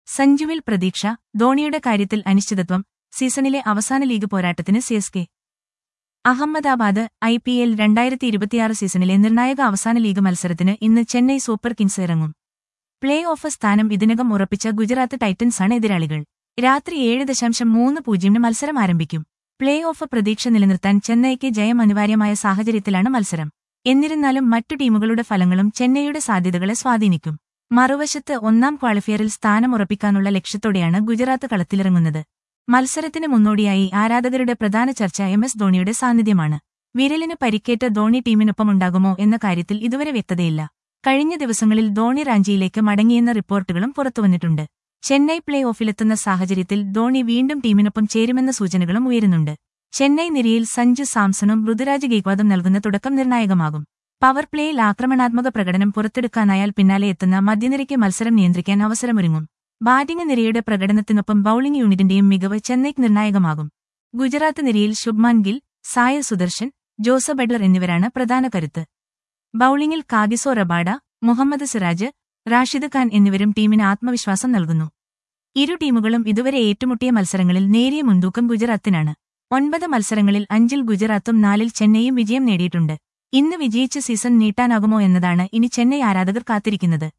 സഞ്ജുവിൽ പ്രതീക്ഷ ധോണിയുടെ കാര്യത്തിൽ അനിശ്ചിതത്വം സീസണിലെ അവസാന ലീഗ് പോരാട്ടത്തിന് CSK Ahmedabad I P L രണ്ടായിരത്തി ഇരുപത്തിയാറ് സീസണിലെ നിർണായക അവസാന ലീഗ് മത്സരത്തിന് ഇന്ന് ചെന്നൈ സൂപ്പർ കിങ്സ് ഇറങ്ങും പ്ലേ ഓഫ് സ്ഥാനം ഇതിനകം ഉറപ്പിച്ച ഗുജറാത്ത് ടൈറ്റൻസാണ് എതിരാളികൾ രാത്രി ഏഴ് ദശാംശം മൂന്ന് പൂജ്യമിന് മത്സരം ആരംഭിക്കും പ്ലേ ഓഫ് പ്രതീക്ഷ നിലനിർത്താൻ ചെന്നൈക്ക് ജയം അനിവാര്യമായ സാഹചര്യത്തിലാണ് മത്സരം എന്നിരുന്നാലും മറ്റു ടീമുകളുടെ ഫലങ്ങളും ചെന്നൈയുടെ സാധ്യതകളെ സ്വാധീനിക്കും മറുവശത്ത് ഒന്നാം ക്വാളിഫയറിൽ സ്ഥാനമുറപ്പിക്കാനുള്ള ലക്ഷ്യത്തോടെയാണ് ഗുജറാത്ത് കളത്തിലിറങ്ങുന്നത് മത്സരത്തിന് മുന്നോടിയായി ആരാധകരുടെ പ്രധാന ചർച്ച എം എസ് ധോണിയുടെ സാന്നിധ്യമാണ് വിരലിന് പരിക്കേറ്റ ധോണി ടീമിനൊപ്പമുണ്ടാകുമോ എന്ന കാര്യത്തിൽ ഇതുവരെ വ്യക്തതയില്ല കഴിഞ്ഞ ദിവസങ്ങളിൽ ധോണി റാഞ്ചിയിലേക്ക് മടങ്ങിയെന്ന റിപ്പോർട്ടുകളും പുറത്തുവന്നിട്ടുണ്ട് ചെന്നൈ പ്ലേ ഓഫിലെത്തുന്ന സാഹചര്യത്തിൽ ധോണി വീണ്ടും ടീമിനൊപ്പം ചേരുമെന്ന സൂചനകളും ഉയരുന്നുണ്ട് ചെന്നൈ നിരയിൽ സഞ്ജു സാംസണും ഋതുരാജ് ഗേക്വാദും നൽകുന്ന തുടക്കം നിർണായകമാകും പവർ പ്ലേയിൽ ആക്രമണാത്മക പ്രകടനം പുറത്തെടുക്കാനായാൽ പിന്നാലെ എത്തുന്ന മധ്യനിരയ്ക്ക് മത്സരം നിയന്ത്രിക്കാൻ അവസരമൊരുങ്ങും ബാറ്റിംഗ് നിരയുടെ പ്രകടനത്തിനൊപ്പം ബൌളിംഗ് യൂണിറ്റിന്റെയും മികവ് ചെന്നൈക്ക് നിർണായകമാകും ഗുജറാത്ത് നിരയിൽ ശുഭ്മാൻ ഗിൽ സായ സുദർശൻ ജോസഫ് ബെഡ്ലർ എന്നിവരാണ് പ്രധാന കരുത്ത് ബൌളിംഗിൽ കാഗിസോ റബാഡ മുഹമ്മദ് സിറാജ് റാഷിദ് ഖാൻ എന്നിവരും ടീമിന് ആത്മവിശ്വാസം നൽകുന്നു ഇരു ടീമുകളും ഇതുവരെ ഏറ്റുമുട്ടിയ മത്സരങ്ങളിൽ നേരിയ മുൻതൂക്കം ഗുജറാത്തിനാണ് ഒൻപത് മത്സരങ്ങളിൽ അഞ്ചിൽ ഗുജറാത്തും നാലിൽ ചെന്നൈയും വിജയം നേടിയിട്ടുണ്ട് ഇന്ന് വിജയിച്ച് സീസൺ നീട്ടാനാകുമോ എന്നതാണ് ഇനി ചെന്നൈ ആരാധകർ കാത്തിരിക്കുന്നത്